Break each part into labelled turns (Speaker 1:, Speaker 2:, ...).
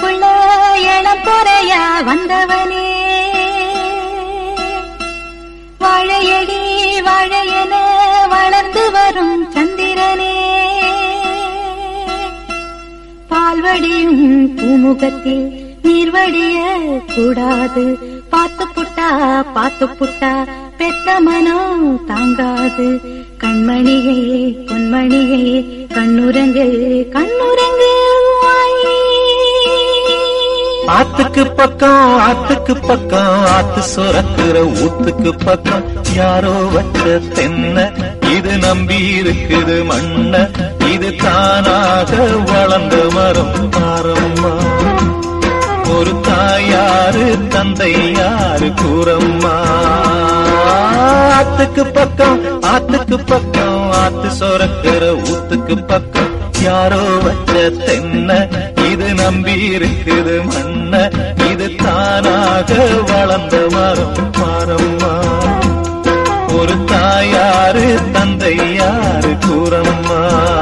Speaker 1: ஊருக்குள்ள இளம் பொறையா வந்தவனே வாழையடி வாழையென வளர்ந்து வரும் சந்திரனே பால்வடியும் பூமுகத்தில் நீர்வடிய கூடாது பார்த்து புட்டா பார்த்து புட்டா பெத்த மனம் தாங்காது கண்மணியே பொன்மணியே கண்ணுரங்கு கண்ணுரங்கு வாயே.
Speaker 2: ஆத்துக்கு பக்கம் ஆத்துக்கு பக்கம் ஆத்து சுரக்கிற ஊத்துக்கு பக்கம் யாரோ வச்ச தென்ன இது நம்பி இருக்குது மண்ண இது தானாக வளர்ந்த மரம் பாரம்மா ஒரு தாயாரு தந்தை யாரு கூறம்மா ஆத்துக்கு பக்கம் ஆத்துக்கு பக்கம் ஆத்து சுரக்கிற ஊத்துக்கு பக்கம் யாரோ வச்ச தென்ன இது நம்பி இருக்குது மண்ண இது தானாக வளர்ந்த மரம் பாரம்மா ஒரு தாயாரு தந்தை யாரு கூறம்மா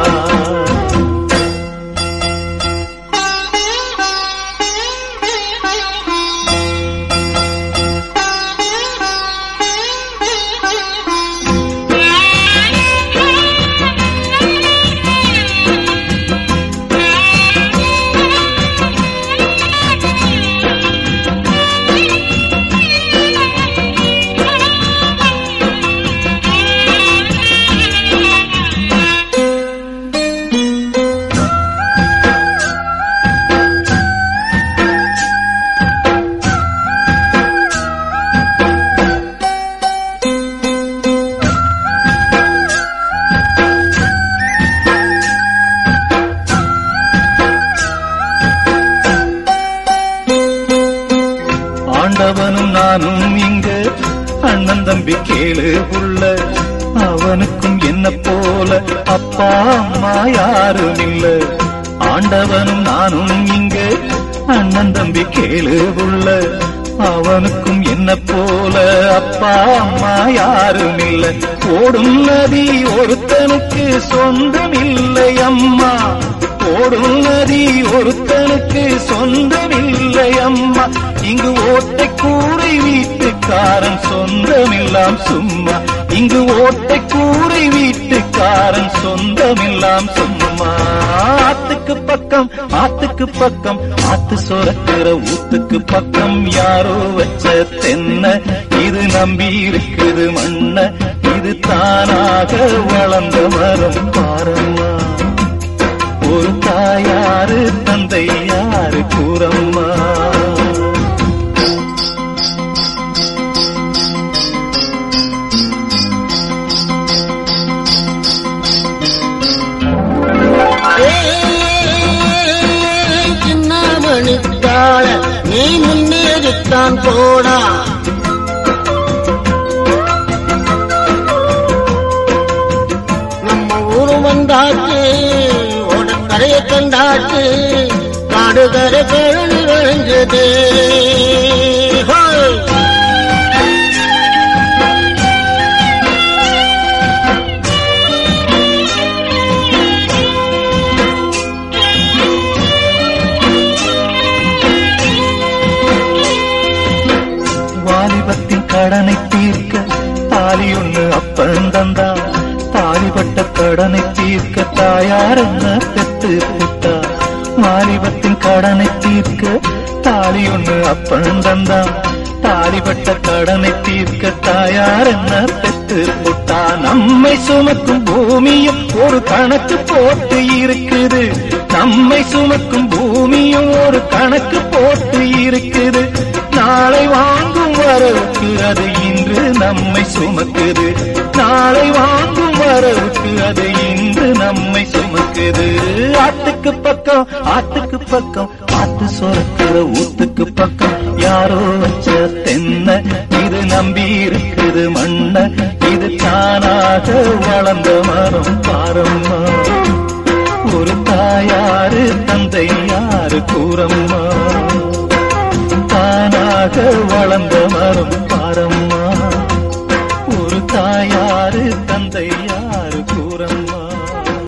Speaker 2: ஆண்டவனும் நானும் இங்கு அண்ணன் தம்பி கேளு உள்ள அவனுக்கும் என்ன போல அப்பா அம்மா யாரும் இல்ல ஆண்டவனும் நானும் இங்கு அண்ணன் தம்பி கேளு உள்ள அவனுக்கும் என்ன போல அப்பா அம்மா யாரும் இல்ல ஓடும் நதி ஒருத்தனுக்கு சொந்தம் இல்லை அம்மா ஓடும் நதி ஒருத்தனுக்கு சொந்தமில்லை அம்மா இங்கு ஓட்டை கூரை வீட்டுக்காரன் சொந்தமில்லாம் சும்மா இங்கு ஓட்டை கூரை வீட்டுக்காரன் சொந்தமில்லாம் சும்மா ஆத்துக்கு பக்கம் ஆத்துக்கு பக்கம் ஆத்து சொரக்கிற ஊத்துக்கு பக்கம் யாரோ வச்ச தென்ன இது நம்பி இருக்குது மண்ண இது தானாக வளர்ந்த மரம் பாரம்மா ஒரு தாயாரு தந்தை யாரு கூறம்மா
Speaker 3: ஏய், சின்ன மணித்தாள நீ முன்னேறித்தான் போடா நம்ம ஊரு வந்தாச்சு ஓட கரையை கண்டாச்சு காடு கரை கழனி விளைஞ்சது ஹோய்
Speaker 2: வாலிபத்தின் கடனை தீர்க்க தாலி ஒண்ணு அப்பன் தந்தா தாலிப்பட்ட கடனை தீர்க்க தாயார் என்ன பெத்து புட்டா வாலிபத்தின் கடனை தீர்க்க தாலி ஒண்ணு அப்பன் தந்தா தாலிப்பட்ட கடனை தீர்க்க தாயார் என்ன பெத்து புட்டா நம்மை சுமக்கும் பூமியும் ஒரு கணக்கு போட்டு இருக்குது நம்மை சுமக்கும் பூமியும் ஒரு கணக்கு போட்டு இருக்குது நாளை வாங்கும் வரவுக்கு அது இன்று நம்மை சுமக்குது நாளை வாங்கும் வரவுக்கு அது இன்று நம்மை சுமக்குது ஆத்துக்கு பக்கம் ஆத்துக்கு பக்கம் ஆத்து சொரக்கிற ஊத்துக்கு பக்கம் யாரோ வச்ச தென்ன இது நம்பி இருக்குது மண்ண இது தானாக வளர்ந்த மரம் பாரம்மா ஒரு தாயாரு தந்தை யாரு கூறம்மா தானாக வளர்ந்த மரம் பாரம்மா